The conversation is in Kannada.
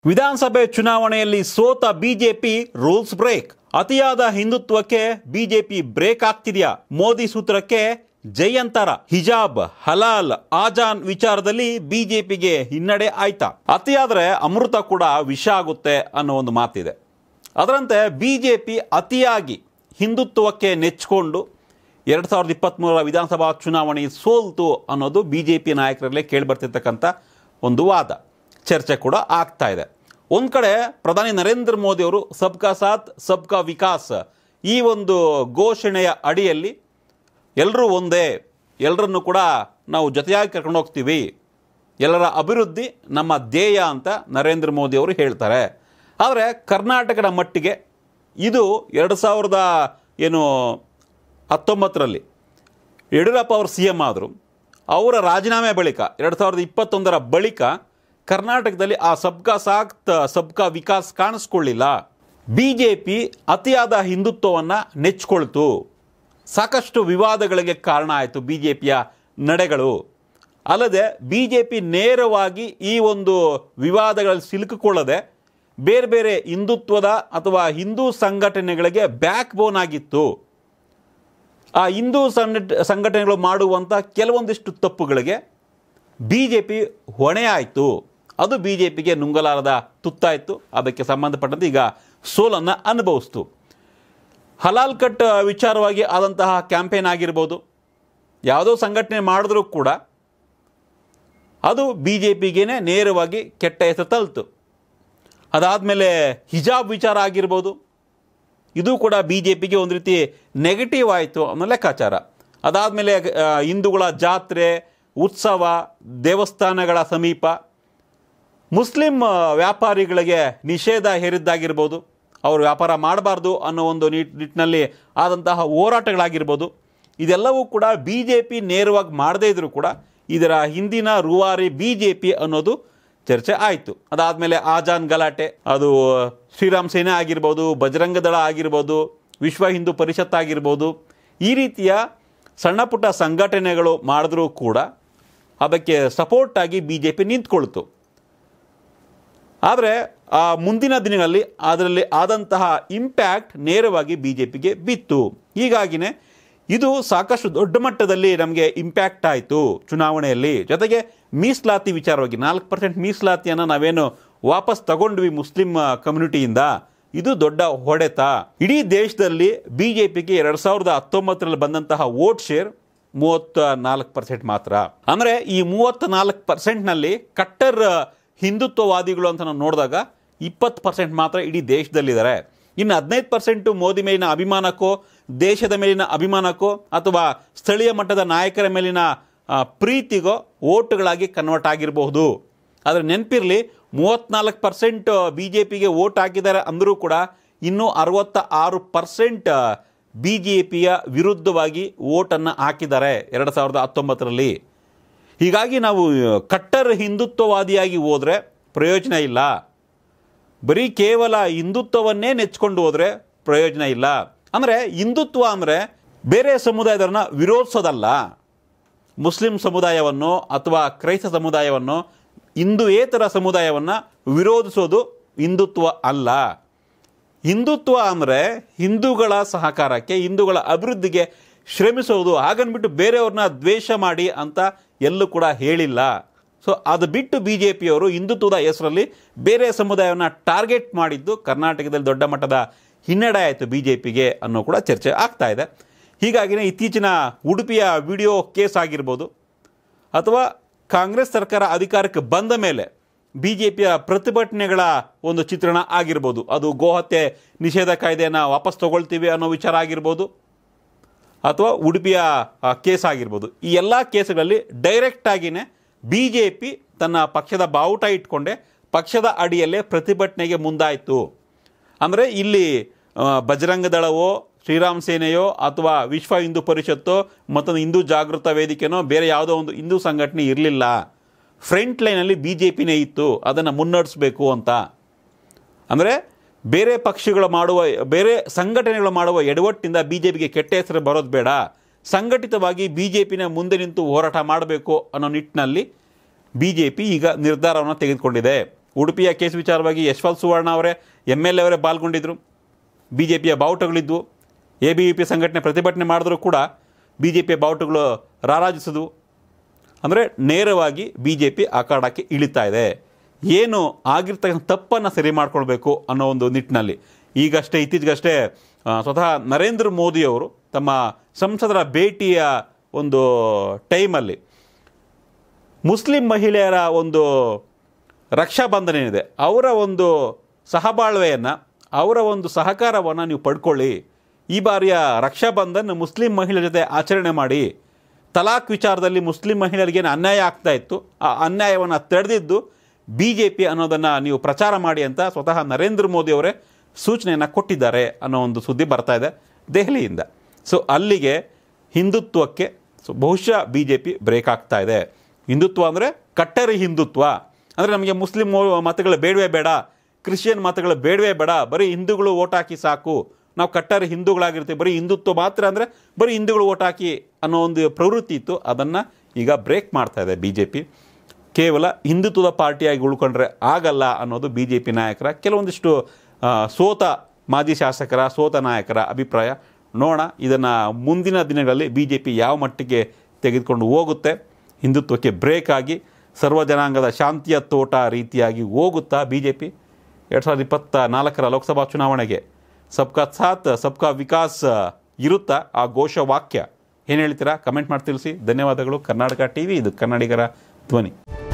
ವಿಧಾನಸಭೆ ಚುನಾವಣೆಯಲ್ಲಿ ಸೋತ ಬಿಜೆಪಿ ರೂಲ್ಸ್ ಬ್ರೇಕ್ ಅತಿಯಾದ ಹಿಂದುತ್ವಕ್ಕೆ ಬಿಜೆಪಿ ಬ್ರೇಕ್ ಆಗ್ತಿದೆಯಾ ಮೋದಿ ಸೂತ್ರಕ್ಕೆ ಜಯಂತರ ಹಿಜಾಬ್ ಹಲಾಲ್ ಆಜಾನ್ ವಿಚಾರದಲ್ಲಿ ಬಿಜೆಪಿಗೆ ಹಿನ್ನಡೆ ಆಯ್ತಾ ಅತಿಯಾದ್ರೆ ಅಮೃತ ಕೂಡ ವಿಷ ಆಗುತ್ತೆ ಅನ್ನೋ ಒಂದು ಮಾತಿದೆ ಅದರಂತೆ ಬಿಜೆಪಿ ಅತಿಯಾಗಿ ಹಿಂದುತ್ವಕ್ಕೆ ನೆಚ್ಚಿಕೊಂಡು ಎರಡು ಸಾವಿರದ ಇಪ್ಪತ್ತ್ಮೂರರ ವಿಧಾನಸಭಾ ಚುನಾವಣೆ ಸೋಲ್ತು ಅನ್ನೋದು ಬಿ ಜೆ ಪಿ ನಾಯಕರಲ್ಲೇ ಕೇಳಿಬರ್ತಿರ್ತಕ್ಕಂಥ ಒಂದು ವಾದ ಚರ್ಚೆ ಕೂಡ ಆಗ್ತಾ ಇದೆ ಒಂದು ಕಡೆ ಪ್ರಧಾನಿ ನರೇಂದ್ರ ಮೋದಿ ಅವರು ಸಬ್ಕಾ ಸಾಥ್ ಸಬ್ಕಾ ವಿಕಾಸ್ ಈ ಒಂದು ಘೋಷಣೆಯ ಅಡಿಯಲ್ಲಿ ಎಲ್ಲರೂ ಒಂದೇ ಎಲ್ಲರನ್ನು ಕೂಡ ನಾವು ಜೊತೆಯಾಗಿ ಕರ್ಕೊಂಡು ಹೋಗ್ತೀವಿ ಎಲ್ಲರ ಅಭಿವೃದ್ಧಿ ನಮ್ಮ ಧ್ಯೇಯ ಅಂತ ನರೇಂದ್ರ ಮೋದಿ ಅವರು ಹೇಳ್ತಾರೆ ಆದರೆ ಕರ್ನಾಟಕದ ಮಟ್ಟಿಗೆ ಇದು ಎರಡು ಸಾವಿರದ ಏನು ಹತ್ತೊಂಬತ್ತರಲ್ಲಿ ಯಡಿಯೂರಪ್ಪ ಅವರು ಸಿ ಎಂ ಆದರು ಅವರ ರಾಜೀನಾಮೆ ಬಳಿಕ ಎರಡು ಸಾವಿರದ ಇಪ್ಪತ್ತೊಂದರ ಬಳಿಕ ಕರ್ನಾಟಕದಲ್ಲಿ ಆ ಸಬ್ಕಾ ಸಾಕ್ತ್ ಸಬ್ಕಾ ವಿಕಾಸ್ ಕಾಣಿಸ್ಕೊಳ್ಳಿಲ್ಲ ಬಿ ಜೆ ಪಿ ಅತಿಯಾದ ಹಿಂದುತ್ವವನ್ನು ನೆಚ್ಕೊಳ್ತು ಸಾಕಷ್ಟು ವಿವಾದಗಳಿಗೆ ಕಾರಣ ಆಯಿತು ಬಿ ಜೆ ಪಿಯ ನಡೆಗಳು ಅಲ್ಲದೆ ಬಿ ಜೆ ಪಿ ನೇರವಾಗಿ ಈ ಒಂದು ವಿವಾದಗಳಲ್ಲಿ ಸಿಲುಕಿಕೊಳ್ಳದೆ ಬೇರೆ ಬೇರೆ ಹಿಂದುತ್ವದ ಅಥವಾ ಹಿಂದೂ ಸಂಘಟನೆಗಳಿಗೆ ಬ್ಯಾಕ್ ಬೋನ್ ಆಗಿತ್ತು ಆ ಹಿಂದೂ ಸಂಘಟ ಸಂಘಟನೆಗಳು ಮಾಡುವಂಥ ಕೆಲವೊಂದಿಷ್ಟು ತಪ್ಪುಗಳಿಗೆ ಬಿ ಜೆ ಪಿ ಹೊಣೆ ಆಯಿತು ಅದು ಬಿ ಜೆ ಪಿಗೆ ನುಂಗಲಾರದ ತುತ್ತಾಯಿತು ಅದಕ್ಕೆ ಸಂಬಂಧಪಟ್ಟಂತೆ ಈಗ ಸೋಲನ್ನು ಅನುಭವಿಸ್ತು ಹಲಾಲ್ ಕಟ್ ವಿಚಾರವಾಗಿ ಆದಂತಹ ಕ್ಯಾಂಪೇನ್ ಆಗಿರ್ಬೋದು ಯಾವುದೋ ಸಂಘಟನೆ ಮಾಡಿದ್ರೂ ಕೂಡ ಅದು ಬಿ ಜೆ ಪಿಗೇನೆ ನೇರವಾಗಿ ಕೆಟ್ಟ ಹೆಸರು ತಲ್ತು ಅದಾದಮೇಲೆ ಹಿಜಾಬ್ ವಿಚಾರ ಆಗಿರ್ಬೋದು ಇದು ಕೂಡ ಬಿ ಜೆ ಪಿಗೆ ಒಂದು ರೀತಿ ನೆಗೆಟಿವ್ ಆಯಿತು ಅನ್ನೋ ಲೆಕ್ಕಾಚಾರ ಅದಾದಮೇಲೆ ಹಿಂದೂಗಳ ಜಾತ್ರೆ ಉತ್ಸವ ದೇವಸ್ಥಾನಗಳ ಸಮೀಪ ಮುಸ್ಲಿಂ ಆ, ವ್ಯಾಪಾರಿಗಳಿಗೆ ನಿಷೇಧ ಹೇರಿದ್ದಾಗಿರ್ಬೋದು ಅವರು ವ್ಯಾಪಾರ ಮಾಡಬಾರ್ದು ಅನ್ನೋ ಒಂದು ನಿಟ್ ನಿಟ್ಟಿನಲ್ಲಿ ಆದಂತಹ ಹೋರಾಟಗಳಾಗಿರ್ಬೋದು ಇದೆಲ್ಲವೂ ಕೂಡ ಬಿ ಜೆ ಪಿ ನೇರವಾಗಿ ಮಾಡದೇ ಇದ್ರೂ ಕೂಡ ಇದರ ಹಿಂದಿನ ರೂವಾರಿ ಬಿ ಜೆ ಪಿ ಅನ್ನೋದು ಚರ್ಚೆ ಆಯಿತು ಅದಾದಮೇಲೆ ಆಜಾನ್ ಗಲಾಟೆ ಅದು ಶ್ರೀರಾಮ್ ಸೇನೆ ಆಗಿರ್ಬೋದು ಬಜರಂಗ ದಳ ಆಗಿರ್ಬೋದು ವಿಶ್ವ ಹಿಂದೂ ಪರಿಷತ್ ಆಗಿರ್ಬೋದು ಈ ರೀತಿಯ ಸಣ್ಣ ಪುಟ್ಟ ಸಂಘಟನೆಗಳು ಮಾಡಿದ್ರೂ ಕೂಡ ಅದಕ್ಕೆ ಸಪೋರ್ಟ್ ಆಗಿ ಬಿ ಜೆ ಪಿ ನಿಂತ್ಕೊಳ್ತು ಆದರೆ ಆ ಮುಂದಿನ ದಿನಗಳಲ್ಲಿ ಅದರಲ್ಲಿ ಆದಂತಹ ಇಂಪ್ಯಾಕ್ಟ್ ನೇರವಾಗಿ ಬಿ ಜೆ ಪಿಗೆ ಬಿತ್ತು ಹೀಗಾಗಿನೇ ಇದು ಸಾಕಷ್ಟು ದೊಡ್ಡ ಮಟ್ಟದಲ್ಲಿ ನಮಗೆ ಇಂಪ್ಯಾಕ್ಟ್ ಆಯಿತು ಚುನಾವಣೆಯಲ್ಲಿ ಜೊತೆಗೆ ಮೀಸಲಾತಿ ವಿಚಾರವಾಗಿ ನಾಲ್ಕು ಪರ್ಸೆಂಟ್ ಮೀಸಲಾತಿಯನ್ನು ನಾವೇನು ವಾಪಸ್ ತಗೊಂಡ್ವಿ ಮುಸ್ಲಿಂ ಕಮ್ಯುನಿಟಿಯಿಂದ ಇದು ದೊಡ್ಡ ಹೊಡೆತ ಇಡೀ ದೇಶದಲ್ಲಿ ಬಿ ಜೆ ಪಿಗೆ ಎರಡು ಸಾವಿರದ ಹತ್ತೊಂಬತ್ತರಲ್ಲಿ ಬಂದಂತಹ ವೋಟ್ ಶೇರ್ ಮೂವತ್ತ ನಾಲ್ಕು ಪರ್ಸೆಂಟ್ ಮಾತ್ರ ಅಂದರೆ ಈ ಮೂವತ್ತ ನಾಲ್ಕು ಪರ್ಸೆಂಟ್ನಲ್ಲಿ ಕಟ್ಟರ್ ಹಿಂದುತ್ವವಾದಿಗಳು ಅಂತ ನಾವು ನೋಡಿದಾಗ ಇಪ್ಪತ್ತು ಪರ್ಸೆಂಟ್ ಮಾತ್ರ ಇಡೀ ದೇಶದಲ್ಲಿದ್ದಾರೆ ಇನ್ನು ಹದಿನೈದು ಪರ್ಸೆಂಟು ಮೋದಿ ಮೇಲಿನ ಅಭಿಮಾನಕ್ಕೋ ದೇಶದ ಮೇಲಿನ ಅಭಿಮಾನಕ್ಕೋ ಅಥವಾ ಸ್ಥಳೀಯ ಮಟ್ಟದ ನಾಯಕರ ಮೇಲಿನ ಆ, ಪ್ರೀತಿಗೋ ಓಟುಗಳಾಗಿ ಕನ್ವರ್ಟ್ ಆಗಿರಬಹುದು ಆದರೆ ನೆನಪಿರಲಿ ಮೂವತ್ತ್ನಾಲ್ಕು ಪರ್ಸೆಂಟ್ ಬಿ ಜೆ ಪಿಗೆ ಓಟ್ ಹಾಕಿದ್ದಾರೆ ಅಂದರೂ ಕೂಡ ಇನ್ನೂ ಅರವತ್ತ ಆರು ಪರ್ಸೆಂಟ್ ಬಿ ಜೆ ಪಿಯ ವಿರುದ್ಧವಾಗಿ ಓಟನ್ನು ಹಾಕಿದ್ದಾರೆ ಎರಡು ಸಾವಿರದ ಹತ್ತೊಂಬತ್ತರಲ್ಲಿ ಹೀಗಾಗಿ ನಾವು ಕಟ್ಟರ್ ಹಿಂದುತ್ವವಾದಿಯಾಗಿ ಹೋದರೆ ಪ್ರಯೋಜನ ಇಲ್ಲ ಬರೀ ಕೇವಲ ಹಿಂದುತ್ವವನ್ನೇ ನೆಚ್ಕೊಂಡು ಹೋದರೆ ಪ್ರಯೋಜನ ಇಲ್ಲ ಅಂದರೆ ಹಿಂದುತ್ವ ಅಂದರೆ ಬೇರೆ ಸಮುದಾಯದವ್ರನ್ನ ವಿರೋಧಿಸೋದಲ್ಲ ಮುಸ್ಲಿಂ ಸಮುದಾಯವನ್ನು ಅಥವಾ ಕ್ರೈಸ್ತ ಸಮುದಾಯವನ್ನು ಹಿಂದೂಯೇತರ ಸಮುದಾಯವನ್ನು ವಿರೋಧಿಸೋದು ಹಿಂದುತ್ವ ಅಲ್ಲ ಹಿಂದುತ್ವ ಅಂದರೆ ಹಿಂದೂಗಳ ಸಹಕಾರಕ್ಕೆ ಹಿಂದೂಗಳ ಅಭಿವೃದ್ಧಿಗೆ ಶ್ರಮಿಸೋದು ಹಾಗನ್ಬಿಟ್ಟು ಬೇರೆಯವ್ರನ್ನ ದ್ವೇಷ ಮಾಡಿ ಅಂತ ಎಲ್ಲೂ ಕೂಡ ಹೇಳಿಲ್ಲ ಸೊ ಅದು ಬಿಟ್ಟು ಬಿ ಜೆ ಪಿಯವರು ಹಿಂದುತ್ವದ ಹೆಸರಲ್ಲಿ ಬೇರೆ ಸಮುದಾಯವನ್ನು ಟಾರ್ಗೆಟ್ ಮಾಡಿದ್ದು ಕರ್ನಾಟಕದಲ್ಲಿ ದೊಡ್ಡ ಮಟ್ಟದ ಹಿನ್ನಡೆ ಆಯಿತು ಬಿ ಜೆ ಪಿಗೆ ಅನ್ನೋ ಕೂಡ ಚರ್ಚೆ ಆಗ್ತಾ ಇದೆ ಹೀಗಾಗಿನೇ ಇತ್ತೀಚಿನ ಉಡುಪಿಯ ವಿಡಿಯೋ ಕೇಸ್ ಆಗಿರ್ಬೋದು ಅಥವಾ ಕಾಂಗ್ರೆಸ್ ಸರ್ಕಾರ ಅಧಿಕಾರಕ್ಕೆ ಬಂದ ಮೇಲೆ ಬಿ ಜೆ ಪಿಯ ಪ್ರತಿಭಟನೆಗಳ ಒಂದು ಚಿತ್ರಣ ಆಗಿರ್ಬೋದು ಅದು ಗೋಹತ್ಯೆ ನಿಷೇಧ ಕಾಯ್ದೆಯನ್ನು ವಾಪಸ್ ತಗೊಳ್ತೀವಿ ಅನ್ನೋ ವಿಚಾರ ಆಗಿರ್ಬೋದು ಅಥವಾ ಉಡುಪಿಯ ಆ, ಕೇಸ್ ಆಗಿರ್ಬೋದು ಈ ಎಲ್ಲ ಕೇಸುಗಳಲ್ಲಿ ಡೈರೆಕ್ಟ್ ಆಗಿನೇ ಬಿ ಜೆ ಪಿ ತನ್ನ ಪಕ್ಷದ ಬಾವುಟ ಇಟ್ಕೊಂಡೆ ಪಕ್ಷದ ಅಡಿಯಲ್ಲೇ ಪ್ರತಿಭಟನೆಗೆ ಮುಂದಾಯಿತು ಅಂದರೆ ಇಲ್ಲಿ ಆ, ಬಜರಂಗ ದಳವೋ ಶ್ರೀರಾಮ್ ಸೇನೆಯೋ ಅಥವಾ ವಿಶ್ವ ಹಿಂದೂ ಪರಿಷತ್ತೋ ಮತ್ತೊಂದು ಹಿಂದೂ ಜಾಗೃತ ವೇದಿಕೆನೋ ಬೇರೆ ಯಾವುದೋ ಒಂದು ಹಿಂದೂ ಸಂಘಟನೆ ಇರಲಿಲ್ಲ ಫ್ರಂಟ್ ಲೈನಲ್ಲಿ ಬಿ ಜೆ ಪಿನೇ ಇತ್ತು ಅದನ್ನು ಮುನ್ನಡೆಸಬೇಕು ಅಂತ ಅಂದರೆ ಬೇರೆ ಪಕ್ಷಗಳು ಮಾಡುವ ಬೇರೆ ಸಂಘಟನೆಗಳು ಮಾಡುವ ಎಡವಟ್ಟಿನಿಂದ ಬಿ ಜೆ ಪಿಗೆ ಕೆಟ್ಟ ಹೆಸರು ಬರೋದು ಬೇಡ ಸಂಘಟಿತವಾಗಿ ಬಿ ಜೆ ಪಿನ ಮುಂದೆ ನಿಂತು ಹೋರಾಟ ಮಾಡಬೇಕು ಅನ್ನೋ ನಿಟ್ಟಿನಲ್ಲಿ ಬಿ ಜೆ ಪಿ ಈಗ ನಿರ್ಧಾರವನ್ನು ತೆಗೆದುಕೊಂಡಿದೆ ಉಡುಪಿಯ ಕೇಸ್ ವಿಚಾರವಾಗಿ ಯಶವಂತ್ ಸುವರ್ಣ ಅವರೇ ಎಮ್ ಎಲ್ ಎ ಅವರೇ ಪಾಲ್ಗೊಂಡಿದ್ದರು ಬಿ ಜೆ ಪಿಯ ಬಾವುಟಗಳಿದ್ವು ಎ ಬಿ ಪಿ ಸಂಘಟನೆ ಪ್ರತಿಭಟನೆ ಮಾಡಿದ್ರು ಕೂಡ ಬಿ ಜೆ ಪಿಯ ಬಾವುಟಗಳು ರಾರಾಜಿಸಿದ್ವು ಅಂದರೆ ನೇರವಾಗಿ ಬಿ ಜೆ ಪಿ ಅಖಾಡಕ್ಕೆ ಇಳಿತಾ ಇದೆ ಏನು ಆಗಿರ್ತಕ್ಕಂಥ ತಪ್ಪನ್ನು ಸರಿ ಮಾಡ್ಕೊಳ್ಬೇಕು ಅನ್ನೋ ಒಂದು ನಿಟ್ಟಿನಲ್ಲಿ ಈಗಷ್ಟೇ ಇತ್ತೀಚೆಗಷ್ಟೇ ಆ, ಸ್ವತಃ ನರೇಂದ್ರ ಮೋದಿಯವರು ತಮ್ಮ ಸಂಸದರ ಭೇಟಿಯ ಒಂದು ಟೈಮಲ್ಲಿ ಮುಸ್ಲಿಂ ಮಹಿಳೆಯರ ಒಂದು ರಕ್ಷಾಬಂಧನ ಏನಿದೆ ಅವರ ಒಂದು ಸಹಬಾಳ್ವೆಯನ್ನು ಅವರ ಒಂದು ಸಹಕಾರವನ್ನು ನೀವು ಪಡ್ಕೊಳ್ಳಿ ಈ ಬಾರಿಯ ರಕ್ಷಾಬಂಧನ್ ಮುಸ್ಲಿಂ ಮಹಿಳೆಯರ ಜೊತೆ ಆಚರಣೆ ಮಾಡಿ ತಲಾಕ್ ವಿಚಾರದಲ್ಲಿ ಮುಸ್ಲಿಂ ಮಹಿಳೆಯರಿಗೇನು ಅನ್ಯಾಯ ಆಗ್ತಾ ಇತ್ತು ಆ ಅನ್ಯಾಯವನ್ನು ತಡೆದಿದ್ದು ಬಿ ಜೆ ಪಿ ಅನ್ನೋದನ್ನು ನೀವು ಪ್ರಚಾರ ಮಾಡಿ ಅಂತ ಸ್ವತಃ ನರೇಂದ್ರ ಮೋದಿ ಅವರೇ ಸೂಚನೆಯನ್ನು ಕೊಟ್ಟಿದ್ದಾರೆ ಅನ್ನೋ ಒಂದು ಸುದ್ದಿ ಬರ್ತಾ ಇದೆ ದೆಹಲಿಯಿಂದ ಸೊ ಅಲ್ಲಿಗೆ ಹಿಂದುತ್ವಕ್ಕೆ ಸೊ ಬಹುಶಃ ಬಿ ಜೆ ಪಿ ಬ್ರೇಕ್ ಆಗ್ತಾ ಇದೆ ಹಿಂದುತ್ವ ಅಂದರೆ ಕಟ್ಟರಿ ಹಿಂದುತ್ವ ಅಂದರೆ ನಮಗೆ ಮುಸ್ಲಿಂ ಮತಗಳು ಬೇಡವೇ ಬೇಡ ಕ್ರಿಶ್ಚಿಯನ್ ಮತಗಳು ಬೇಡವೇ ಬೇಡ ಬರೀ ಹಿಂದೂಗಳು ಓಟ್ ಹಾಕಿ ಸಾಕು ನಾವು ಕಟ್ಟರಿ ಹಿಂದೂಗಳಾಗಿರ್ತೀವಿ ಬರೀ ಹಿಂದುತ್ವ ಮಾತ್ರ ಅಂದರೆ ಬರೀ ಹಿಂದೂಗಳು ಓಟ್ ಹಾಕಿ ಅನ್ನೋ ಒಂದು ಪ್ರವೃತ್ತಿ ಇತ್ತು ಅದನ್ನು ಈಗ ಬ್ರೇಕ್ ಮಾಡ್ತಾ ಇದೆ ಬಿ ಜೆ ಪಿ ಕೇವಲ ಹಿಂದುತ್ವದ ಪಾರ್ಟಿಯಾಗಿ ಉಳ್ಕೊಂಡ್ರೆ ಆಗಲ್ಲ ಅನ್ನೋದು ಬಿ ಜೆ ಪಿ ನಾಯಕರ ಕೆಲವೊಂದಿಷ್ಟು ಆ, ಸೋತ ಮಾಜಿ ಶಾಸಕರ ಸೋತ ನಾಯಕರ ಅಭಿಪ್ರಾಯ ನೋಡೋಣ ಇದನ್ನು ಮುಂದಿನ ದಿನಗಳಲ್ಲಿ ಬಿ ಜೆ ಪಿ ಯಾವ ಮಟ್ಟಿಗೆ ತೆಗೆದುಕೊಂಡು ಹೋಗುತ್ತೆ ಹಿಂದುತ್ವಕ್ಕೆ ಬ್ರೇಕ್ ಆಗಿ ಸರ್ವ ಜನಾಂಗದ ಶಾಂತಿಯ ತೋಟ ರೀತಿಯಾಗಿ ಹೋಗುತ್ತಾ ಬಿ ಜೆ ಪಿ ಎರಡು ಸಾವಿರದ ಇಪ್ಪತ್ತ ನಾಲ್ಕರ ಲೋಕಸಭಾ ಚುನಾವಣೆಗೆ ಸಬ್ಕಾ ಸಾಥ್ ಸಬ್ಕಾ ವಿಕಾಸ್ ಇರುತ್ತಾ ಆ ಘೋಷವಾಕ್ಯ ಏನು ಹೇಳ್ತೀರಾ ಕಮೆಂಟ್ ಮಾಡಿ ತಿಳಿಸಿ ಧನ್ಯವಾದಗಳು ಕರ್ನಾಟಕ ಟಿ ವಿ ಇದು ಕನ್ನಡಿಗರ ಧ್ವನಿ